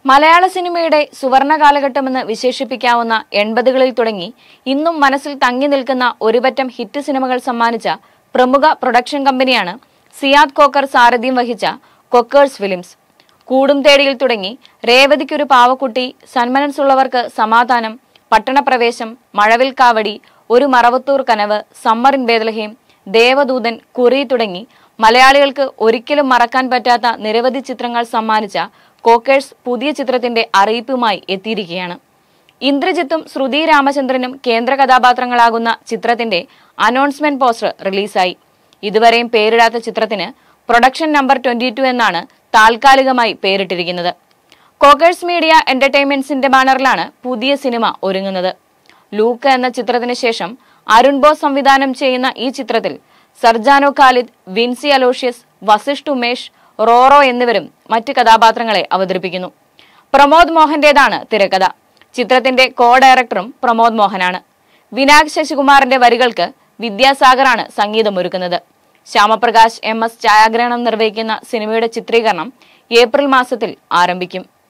മലയാള സിനിമയുടെ സുവർണ കാലഘട്ടമെന്ന് വിശേഷിപ്പിക്കാവുന്ന എൺപതുകളിൽ തുടങ്ങി ഇന്നും മനസ്സിൽ തങ്ങി നിൽക്കുന്ന ഒരുപറ്റം ഹിറ്റ് സിനിമകൾ സമ്മാനിച്ച പ്രമുഖ പ്രൊഡക്ഷൻ കമ്പനിയാണ് സിയാദ് കോക്കർ സാരഥ്യം വഹിച്ച കൊക്കേഴ്സ് ഫിലിംസ് കൂടും തേടിയിൽ തുടങ്ങി രേവതിക്കൊരു പാവക്കുട്ടി സന്മനസ് ഉള്ളവർക്ക് സമാധാനം പട്ടണപ്രവേശം Mazhavil Kavadi Oru Maravathoor Kanavu Summer in Bethlehem Devadoothan കുറി തുടങ്ങി മലയാളികൾക്ക് ഒരിക്കലും മറക്കാൻ പറ്റാത്ത നിരവധി ചിത്രങ്ങൾ സമ്മാനിച്ച കോക്കേഴ്സ് പുതിയ ചിത്രത്തിന്റെ അറിയിപ്പുമായി എത്തിയിരിക്കുകയാണ് ഇന്ദ്രജിത്തും ശ്രുതി രാമചന്ദ്രനും കേന്ദ്ര കഥാപാത്രങ്ങളാകുന്ന ചിത്രത്തിന്റെ അനൗൺസ്മെന്റ് പോസ്റ്റർ റിലീസായി ഇതുവരെയും പേരിടാത്ത ചിത്രത്തിന് പ്രൊഡക്ഷൻ നമ്പർ ട്വന്റി ടു എന്നാണ് താൽക്കാലികമായി പേരിട്ടിരിക്കുന്നത് കോക്കേഴ്സ് മീഡിയ എന്റർടൈൻമെന്റ്സിന്റെ ബാനറിലാണ് പുതിയ സിനിമ ഒരുങ്ങുന്നത് ലൂക്ക് എന്ന ചിത്രത്തിന് ശേഷം അരുൺ ബോസ് സംവിധാനം ചെയ്യുന്ന ഈ ചിത്രത്തിൽ സർജാനോ ഖാലിദ് വിൻസി അലോഷ്യസ് വസിഷ്ഠ് ഉമേഷ് റോറോ എന്നിവരും മറ്റ് കഥാപാത്രങ്ങളെ അവതരിപ്പിക്കുന്നു പ്രമോദ് മോഹന്റേതാണ് തിരക്കഥ ചിത്രത്തിന്റെ കോ ഡയറക്ടറും പ്രമോദ് മോഹനാണ് വിനായക് ശശികുമാറിന്റെ വരികൾക്ക് വിദ്യാസാഗറാണ് സംഗീതമൊരുക്കുന്നത് ശ്യാമപ്രകാശ് എം എസ് ഛായാഗ്രഹണം നിർവഹിക്കുന്ന സിനിമയുടെ ചിത്രീകരണം ഏപ്രിൽ മാസത്തിൽ ആരംഭിക്കും